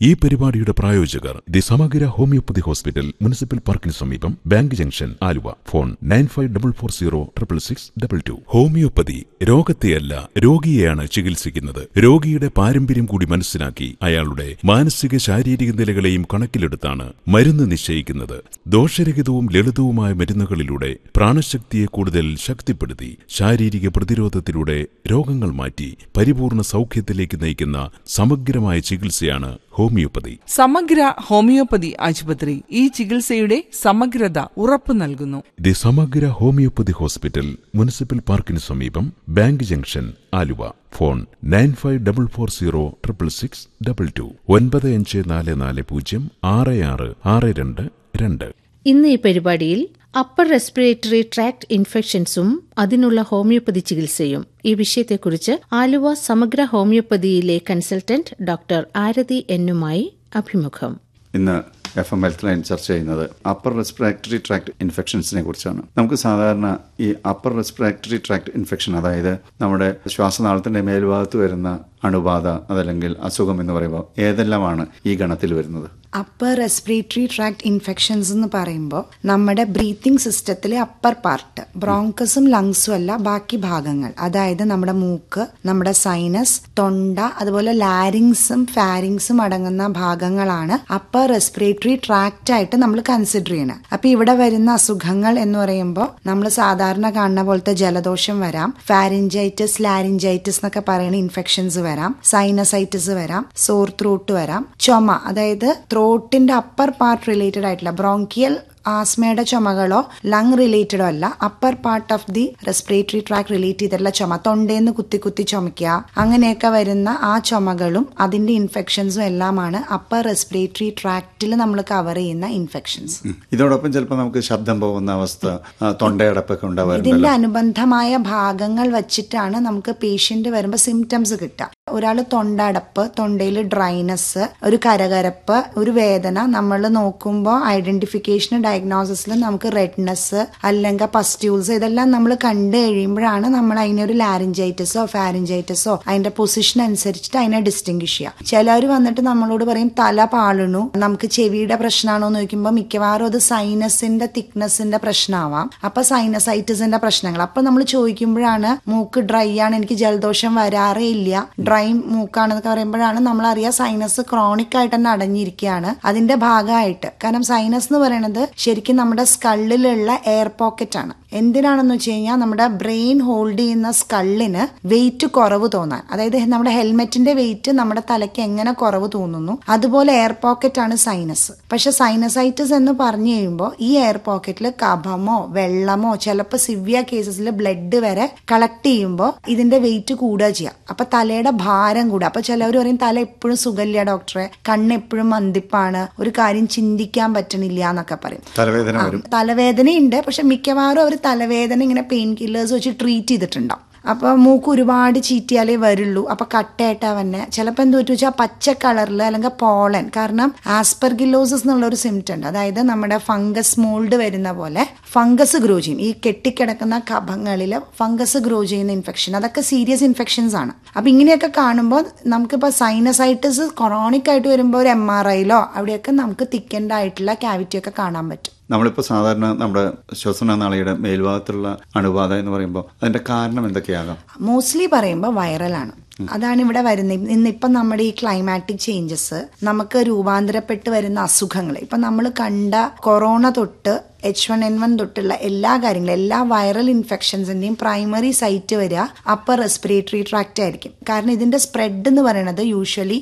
ഈ പരിപാടിയുടെ പ്രായോജകർ ദി സമഗ്ര ഹോമിയോപ്പതി ഹോസ്പിറ്റൽ മുനിസിപ്പൽ പാർക്കിന് സമീപം bank junction Aluva phone nine five double four zero triple six double two homoeopathy രോഗത്തെയല്ല രോഗിയെയാണ് ചികിത്സിക്കുന്നത് രോഗിയുടെ പാരമ്പര്യം കൂടി മനസ്സിലാക്കി അയാളുടെ മാനസിക ശാരീരിക നിലകളെയും കണക്കിലെടുത്താണ് മരുന്ന് നിശ്ചയിക്കുന്നത് ദോഷരഹിതവും ലളിതവുമായ മരുന്നുകളിലൂടെ പ്രാണശക്തിയെ കൂടുതൽ ശക്തിപ്പെടുത്തി ശാരീരിക പ്രതിരോധത്തിലൂടെ രോഗങ്ങൾ മാറ്റി പരിപൂർണ സൗഖ്യത്തിലേക്ക് നയിക്കുന്ന സമഗ്രമായ ചികിത്സയാണ് ഹോമിയോപ്പതി സമഗ്ര ഹോമിയോപ്പതി ആശുപത്രി ഈ ചികിത്സയുടെ സമഗ്രത ഉറപ്പു നൽകുന്നു ദി സമഗ്ര ഹോമിയോപ്പതി ഹോസ്പിറ്റൽ മുനിസിപ്പൽ പാർക്കിന് സമീപം bank junction Aluva phone nine five double four zero triple six double two ഒൻപത് അഞ്ച് നാല് നാല് പൂജ്യം ആറ് ആറ് ആറ് രണ്ട് രണ്ട് ഇന്ന് ഈ പരിപാടിയിൽ അപ്പർ റെസ്പിറേറ്ററി ട്രാക്ട് ഇൻഫെക്ഷൻസും അതിനുള്ള ഹോമിയോപ്പതി ചികിത്സയും ഈ വിഷയത്തെക്കുറിച്ച് ആലുവ സമഗ്ര ഹോമിയോപ്പതിയിലെ കൺസൾട്ടന്റ് ഡോക്ടർ ആരതി എന്നുമായി അഭിമുഖം ഇന്ന് എഫ് എം ഹെൽത്ത് ലൈൻ ചർച്ച ചെയ്യുന്നത് അപ്പർ റെസ്പിറേറ്ററി ട്രാക്ട് ഇൻഫെക്ഷൻസിനെ കുറിച്ചാണ് നമുക്ക് സാധാരണ ഈ അപ്പർ റെസ്പിറേറ്ററി ട്രാക്ട് ഇൻഫെക്ഷൻ അതായത് നമ്മുടെ ശ്വാസനാളത്തിന്റെ മേൽഭാഗത്ത് വരുന്ന അണുബാധ അതല്ലെങ്കിൽ അസുഖം എന്ന് പറയുമ്പോൾ ഏതെല്ലാമാണ് ഈ ഗണത്തിൽ വരുന്നത് അപ്പർ റെസ്പിറേറ്ററി ട്രാക്ട് ഇൻഫെക്ഷൻസ് എന്ന് പറയുമ്പോൾ നമ്മുടെ ബ്രീത്തിങ് സിസ്റ്റത്തിലെ അപ്പർ പാർട്ട് ബ്രോങ്കസും ലങ്സും അല്ല ബാക്കി ഭാഗങ്ങൾ അതായത് നമ്മുടെ മൂക്ക് നമ്മുടെ സൈനസ് തൊണ്ട അതുപോലെ ലാരിങ്സും ഫാരിങ്സും അടങ്ങുന്ന ഭാഗങ്ങളാണ് അപ്പർ റെസ്പിറേറ്ററി ട്രാക്റ്റ് ആയിട്ട് നമ്മൾ കൺസിഡർ ചെയ്യണം അപ്പൊ ഇവിടെ വരുന്ന അസുഖങ്ങൾ എന്ന് പറയുമ്പോൾ നമ്മൾ സാധാരണ കാണുന്ന പോലത്തെ ജലദോഷം വരാം ഫാരിഞ്ചൈറ്റിസ് ലാരിഞ്ചൈറ്റിസ് എന്നൊക്കെ പറയുന്ന ഇൻഫെക്ഷൻസ് വരാം സൈനസൈറ്റിസ് വരാം സോർ ത്രോട്ട് വരാം ചുമ അതായത് ത്രോട്ടിന്റെ അപ്പർ പാർട്ട് റിലേറ്റഡ് ആയിട്ടുള്ള ബ്രോങ്കിയൽ ആസ്മയുടെ ചുമകളോ ലങ് റിലേറ്റഡോ അല്ല upper part of the respiratory tract relate ചെയ്തിട്ടുള്ള ചുമ തൊണ്ടേന്ന് കുത്തി കുത്തി ചുമയ്ക്കുക അങ്ങനെയൊക്കെ വരുന്ന ആ ചുമകളും അതിന്റെ ഇൻഫെക്ഷൻസും എല്ലാമാണ് അപ്പർ റെസ്പിറേറ്ററി ട്രാക്റ്റിൽ നമ്മൾ കവർ ചെയ്യുന്ന ഇൻഫെക്ഷൻസ് ഇതോടൊപ്പം ചിലപ്പോൾ നമുക്ക് ശബ്ദം പോകുന്ന അവസ്ഥ ആ, തൊണ്ടയടപ്പൊക്കെ ഇതിന്റെ ഉണ്ടാവാറുണ്ടല്ലോ അനുബന്ധമായ ഭാഗങ്ങൾ വച്ചിട്ടാണ് നമുക്ക് പേഷ്യന്റ് വരുമ്പോൾ സിംറ്റംസ് കിട്ടുക ഒരാൾ തൊണ്ടടപ്പ് തൊണ്ടയിൽ ഡ്രൈനസ് ഒരു കരകരപ്പ് ഒരു വേദന നമ്മൾ നോക്കുമ്പോൾ ഐഡന്റിഫിക്കേഷൻ ഡയഗ്നോസിസിൽ നമുക്ക് റെഡ്നെസ് അല്ലെങ്കിൽ പസ്റ്റ്യൂൾസ് ഇതെല്ലാം നമ്മൾ കണ്ടു കഴിയുമ്പോഴാണ് നമ്മൾ അതിനൊരു ലാരിഞ്ചൈറ്റിസോ ഫാരിഞ്ചൈറ്റിസോ അതിന്റെ പൊസിഷൻ അനുസരിച്ചിട്ട് അതിനെ ഡിസ്റ്റിങ്ഷ് ചെയ്യുക ചിലർ വന്നിട്ട് നമ്മളോട് പറയും തല പാളണു നമുക്ക് ചെവിയുടെ പ്രശ്നമാണോ എന്ന് ചോദിക്കുമ്പോൾ മിക്കവാറും അത് സൈനസിന്റെ തിക്നെസിന്റെ പ്രശ്നമാവാം അപ്പൊ സൈനസൈറ്റിസിന്റെ പ്രശ്നങ്ങൾ അപ്പൊ നമ്മൾ ചോദിക്കുമ്പോഴാണ് മൂക്ക് ഡ്രൈ ആണ് എനിക്ക് ജലദോഷം വരാറേ ഇല്ല ഡ്രൈ മൂക്കാണെന്നൊക്കെ പറയുമ്പോഴാണ് നമ്മൾ അറിയാം സൈനസ് ക്രോണിക് ആയിട്ട് തന്നെ അടഞ്ഞിരിക്കുകയാണ് അതിന്റെ ഭാഗമായിട്ട് കാരണം സൈനസ് എന്ന് പറയുന്നത് ശരിക്കും നമ്മുടെ സ്കള്ളിലുള്ള എയർ പോക്കറ്റ് ആണ് എന്തിനാണെന്ന് വെച്ച് കഴിഞ്ഞാൽ നമ്മുടെ ബ്രെയിൻ ഹോൾഡ് ചെയ്യുന്ന സ്കള്ളിന് വെയിറ്റ് കുറവ് തോന്നാൻ അതായത് നമ്മുടെ ഹെൽമെറ്റിന്റെ വെയിറ്റ് നമ്മുടെ തലയ്ക്ക് എങ്ങനെ കുറവ് തോന്നുന്നു അതുപോലെ എയർ പോക്കറ്റ് ആണ് സൈനസ് പക്ഷെ സൈനസൈറ്റിസ് എന്ന് പറഞ്ഞു കഴിയുമ്പോൾ ഈ എയർ പോക്കറ്റിൽ കഫമോ വെള്ളമോ ചിലപ്പോൾ സിവിയർ കേസസിൽ ബ്ലഡ് വരെ കളക്ട് ചെയ്യുമ്പോൾ ഇതിന്റെ വെയിറ്റ് കൂടുക ചെയ്യാം അപ്പൊ തലയുടെ ഭാരം കൂടുക അപ്പൊ ചിലവർ പറയും തല എപ്പോഴും സുഖമില്ല ഡോക്ടറെ കണ്ണ് എപ്പോഴും മന്ദിപ്പാണ് ഒരു കാര്യം ചിന്തിക്കാൻ പറ്റണില്ല എന്നൊക്കെ പറയും തലവേദന ആ, വരും തലവേദനയുണ്ട് പക്ഷെ മിക്കവാറും അവർ തലവേദന ഇങ്ങനെ പെയിൻ കില്ലേഴ്സ് വെച്ച് ട്രീറ്റ് ചെയ്തിട്ടുണ്ടാവും അപ്പൊ മൂക്ക് ഒരുപാട് ചീറ്റിയാലേ വരുള്ളൂ അപ്പൊ കട്ടയായിട്ടാ വന്നെ ചിലപ്പോൾ എന്ത് പറ്റും വെച്ചാൽ പച്ച കളറിൽ അല്ലെങ്കിൽ പോളൻ കാരണം ആസ്പെർഗിലോസിസ് എന്നുള്ള ഒരു സിംറ്റം ഉണ്ട് അതായത് നമ്മുടെ ഫംഗസ് മോൾഡ് വരുന്ന പോലെ ഫംഗസ് ഗ്രോ ചെയ്യും ഈ കെട്ടിക്കിടക്കുന്ന കഫങ്ങളിൽ ഫംഗസ് ഗ്രോ ചെയ്യുന്ന ഇൻഫെക്ഷൻ അതൊക്കെ സീരിയസ് ഇൻഫെക്ഷൻസ് ആണ് അപ്പൊ ഇങ്ങനെയൊക്കെ കാണുമ്പോൾ നമുക്കിപ്പോൾ സൈനസൈറ്റിസ് കൊറോണിക് ആയിട്ട് വരുമ്പോൾ ഒരു എം ആർ ഐയിലോ അവിടെയൊക്കെ നമുക്ക് തിക്കൻഡ് ആയിട്ടുള്ള ക്യാവിറ്റി ഒക്കെ കാണാൻ പറ്റും നമ്മളിപ്പോൾ സാധാരണ നമ്മുടെ ശ്വസന നാളിയുടെ മേൽഭാഗത്തുള്ള അണുബാധ എന്ന് പറയുമ്പോൾ അതിന്റെ കാരണം എന്തൊക്കെയാകാം മോസ്റ്റ്ലി പറയുമ്പോൾ വൈറലാണ് അതാണ് ഇവിടെ വരുന്നത് ഇന്നിപ്പം നമ്മുടെ ഈ ക്ലൈമാറ്റിക് ചേഞ്ചസ് നമുക്ക് രൂപാന്തരപ്പെട്ട് വരുന്ന അസുഖങ്ങൾ ഇപ്പം നമ്മൾ കണ്ട കൊറോണ തൊട്ട് എച്ച് വൺ എൻ വൺ തൊട്ടുള്ള എല്ലാ കാര്യങ്ങളും എല്ലാ വൈറൽ ഇൻഫെക്ഷൻസിന്റെയും പ്രൈമറി സൈറ്റ് വരിക അപ്പർ റെസ്പിറേറ്ററി ട്രാക്റ്റ് ആയിരിക്കും കാരണം ഇതിന്റെ സ്പ്രെഡ് എന്ന് പറയുന്നത് യൂഷ്വലി